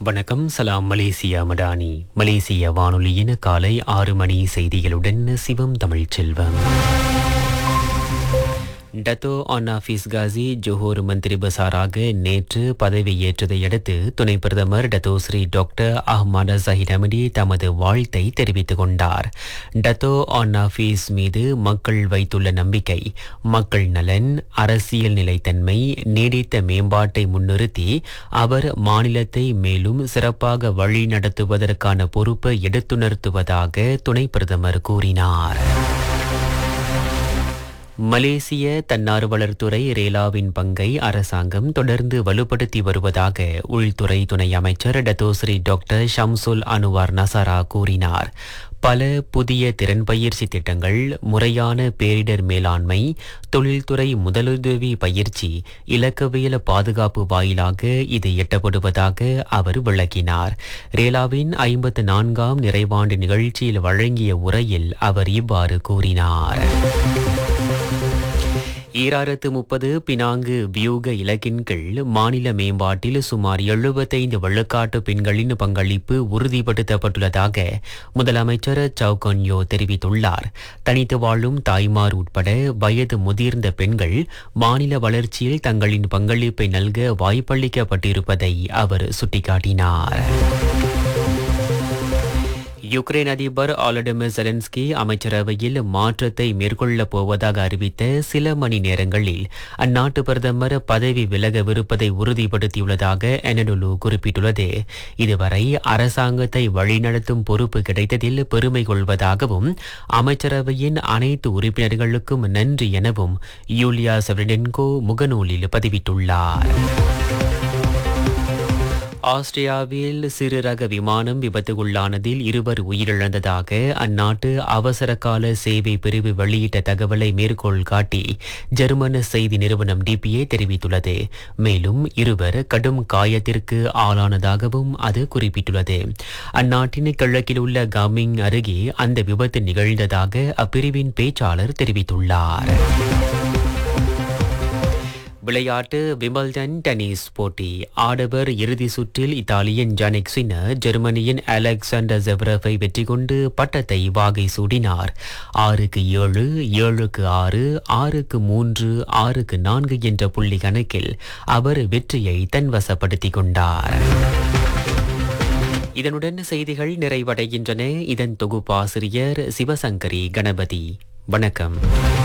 வணக்கம் சலாம் மலேசியா மடானி மலேசிய வானொலியின் காலை ஆறு மணி செய்திகளுடன் Sivam Tamil Selvam Dato Onn Hafiz Ghazi Johor மந்திரி பசாராக நேற்று பதவியேற்றதை அடுத்து துணை பிரதமர் Dato Sri doctor Ahmad Zahid Hamidi தமது வாழ்த்தை தெரிவித்துக் கொண்டார் டத்தோ ஆன் ஆஃபீஸ் மீது மக்கள் வைத்துள்ள நம்பிக்கை மக்கள் நலன் அரசியல் நிலைத்தன்மை நீடித்த மேம்பாட்டை முன்னிறுத்தி அவர் மாநிலத்தை மேலும் சிறப்பாக வழி நடத்துவதற்கான பொறுப்பை எடுத்துணர்த்துவதாக துணை பிரதமர் கூறினார் மலேசிய தன்னார்வலர் துறை ரேலாவின் பங்கை அரசாங்கம் தொடர்ந்து வலுப்படுத்தி வருவதாக உள்துறை துணை அமைச்சர் Datuk Seri doctor Shamsul Anuar Nasarah கூறினார் பல புதிய திறன் பயிற்சி திட்டங்கள் முறையான பேரிடர் மேலாண்மை தொழில்துறை முதலுதவி பயிற்சி இலக்கவியல் பாதுகாப்பு வாயிலாக இது எட்டப்படுவதாக அவர் விளக்கினார் ரேலாவின் ஐம்பத்து நான்காம் நிறைவாண்டு நிகழ்ச்சியில் வழங்கிய உரையில் அவர் இவ்வாறு கூறினார் ஈராயிரத்து முப்பது பினாங்கு வியூக இலக்கின் கீழ் மாநில மேம்பாட்டில் சுமார் எழுபத்தைந்து வெள்ளக்காட்டு பெண்களின் பங்களிப்பு உறுதிப்படுத்தப்பட்டுள்ளதாக முதலமைச்சர் சவுகன்யோ தெரிவித்துள்ளார் தனித்து வாழும் தாய்மார் உட்பட வயது முதிர்ந்த பெண்கள் மாநில வளர்ச்சியில் தங்களின் பங்களிப்பை நல்க வாய்ப்பளிக்கப்பட்டிருப்பதை அவர் சுட்டிக்காட்டினார் யுக்ரைன் அதிபர் ஆலடமிர் ஜெலன்ஸ்கி அமைச்சரவையில் மாற்றத்தை மேற்கொள்ளப் போவதாக அறிவித்த சில மணி நேரங்களில் அந்நாட்டு பிரதமர் பதவி விலகவிருப்பதை உறுதிப்படுத்தியுள்ளதாக எனடுலு குறிப்பிட்டுள்ளது இதுவரை அரசாங்கத்தை வழிநடத்தும் பொறுப்பு கிடைத்ததில் பெருமை கொள்வதாகவும் அமைச்சரவையின் அனைத்து உறுப்பினர்களுக்கும் நன்றி எனவும் யூலியா செவரடென்கோ முகநூலில் பதிவிட்டுள்ளார் ஆஸ்திரியாவில் சிறு ரக விமானம் விபத்துக்குள்ளானதில் இருவர் உயிரிழந்ததாக அந்நாட்டு அவசர கால சேவை பிரிவு வெளியிட்ட தகவலை மேற்கோள் காட்டி ஜெர்மன் செய்தி நிறுவனம் டிபிஏ தெரிவித்துள்ளது மேலும் இருவர் கடும் காயத்திற்கு ஆளானதாகவும் அது குறிப்பிட்டுள்ளது அந்நாட்டின் கிழக்கில் உள்ள கமிங் அருகே அந்த விபத்து நிகழ்ந்ததாக அப்பிரிவின் பேச்சாளர் தெரிவித்துள்ளார் விளையாட்டு விம்பிள்டன் டென்னிஸ் போட்டி ஆடவர் இறுதி சுற்றில் இத்தாலியன் ஜானிக் சின்னர் ஜெர்மனியின் அலெக்சாண்டர் ஜெவ்ரஃபை வெற்றி கொண்டு பட்டத்தை வாகை சூடினார் ஆறுக்கு ஏழு ஏழுக்கு ஆறு ஆறுக்கு மூன்று ஆறுக்கு நான்கு என்ற புள்ளி கணக்கில் அவர் வெற்றியை தன்வசப்படுத்திக் கொண்டார் இதனுடன் செய்திகள் நிறைவடைகின்றன இதன் தொகுப்பாசிரியர் சிவசங்கரி கணபதி வணக்கம்